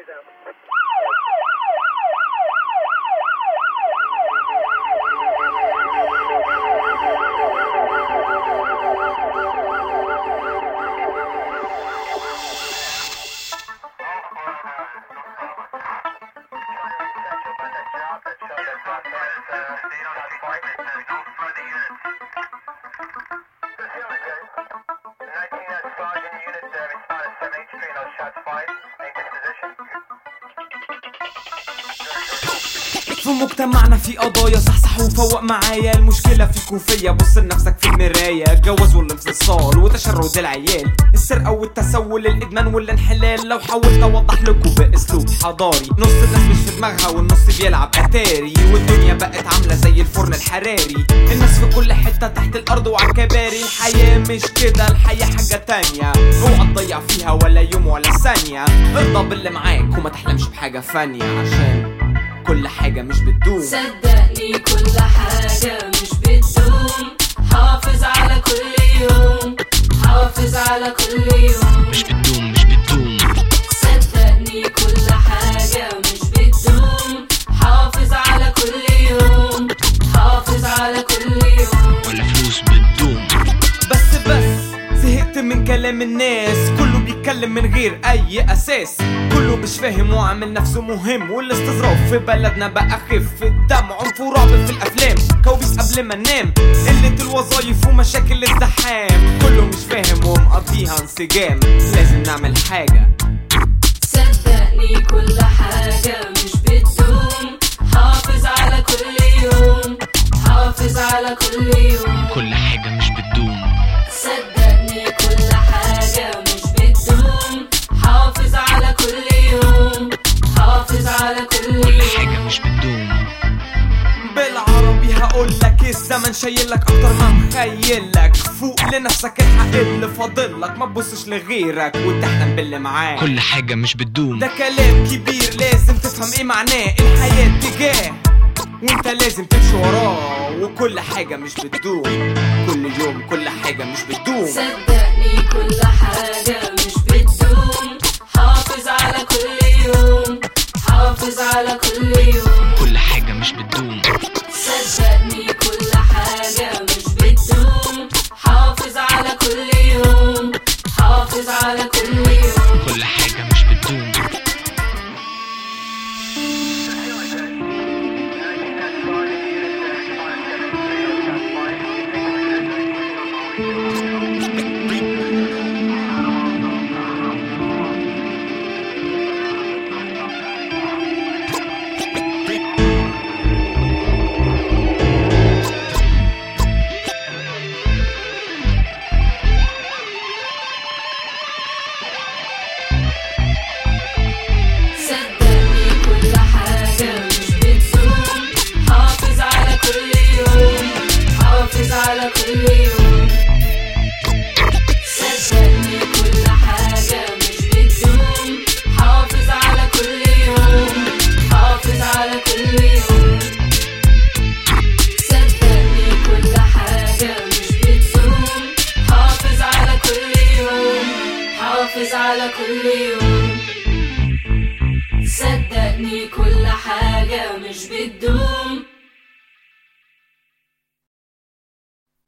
Copy that. في مجتمعنا في قضايا صحصح وفوق معايا المشكلة فيك وفيا بص لنفسك في المراية الجواز والانفصال وتشرد العيال السرقة والتسول الإدمان والانحلال لو حاولت أوضح لكم بأسلوب حضاري نص الناس مش في دماغها والنص بيلعب أتاري والدنيا بقت عاملة زي الفرن الحراري الناس في كل حتة تحت الأرض وعلى الكباري الحياة مش كده الحياة حاجة تانية اوعى تضيع فيها ولا يوم ولا ثانية ارضى باللي معاك وما تحلمش بحاجة فانية عشان كل حاجة مش بتدوم صدقني كل حاجة مش بتدوم حافظ على كل يوم حافظ على كل يوم مش بتدوم مش بتدوم صدقني كل حاجة مش بتدوم حافظ على كل يوم حافظ على كل يوم ولا فلوس بتدوم بس بس زهقت من كلام الناس كله بيتكلم من غير اي اساس كله مش فاهم وعامل نفسه مهم والاستظراف في بلدنا بقى خف الدم عنف ورعب في الافلام كوابيس قبل ما ننام قلة الوظايف ومشاكل الزحام كله مش فاهم ومقضيها انسجام لازم نعمل حاجة صدقني كل حاجة مش بتدوم حافظ على كل يوم حافظ على كل يوم كل حاجة مش بتدوم صدقني كل حاجة مش بتدوم حافظ على كل يوم حافظ على كل كل يوم حاجة مش بتدوم بالعربي هقولك الزمن شايلك اكتر ما مخيلك فوق لنفسك الحق اللي فاضلك ما تبصش لغيرك وتحلم باللي معاك كل حاجة مش بتدوم ده كلام كبير لازم تفهم ايه معناه الحياة اتجاه وانت لازم تمشي وراه وكل حاجة مش بتدوم كل يوم كل حاجة مش بتدوم صدقني كل حاجة مش بتدوم حافظ على كل يوم حافظ على كل يوم كل حاجة مش بتدوم صدقني كل حاجة مش بتدوم حافظ على كل يوم حافظ على كل يوم كل حاجة مش بتدوم صدقني كل حاجة مش بتدوم حافظ على كل يوم حافظ على كل يوم صدقني كل حاجة مش بتدوم حافظ على كل يوم حافظ على كل يوم صدقني كل حاجة مش بتدوم حافظ على كل يوم حافظ على كل يوم صدقني كل حاجة مش بتدوم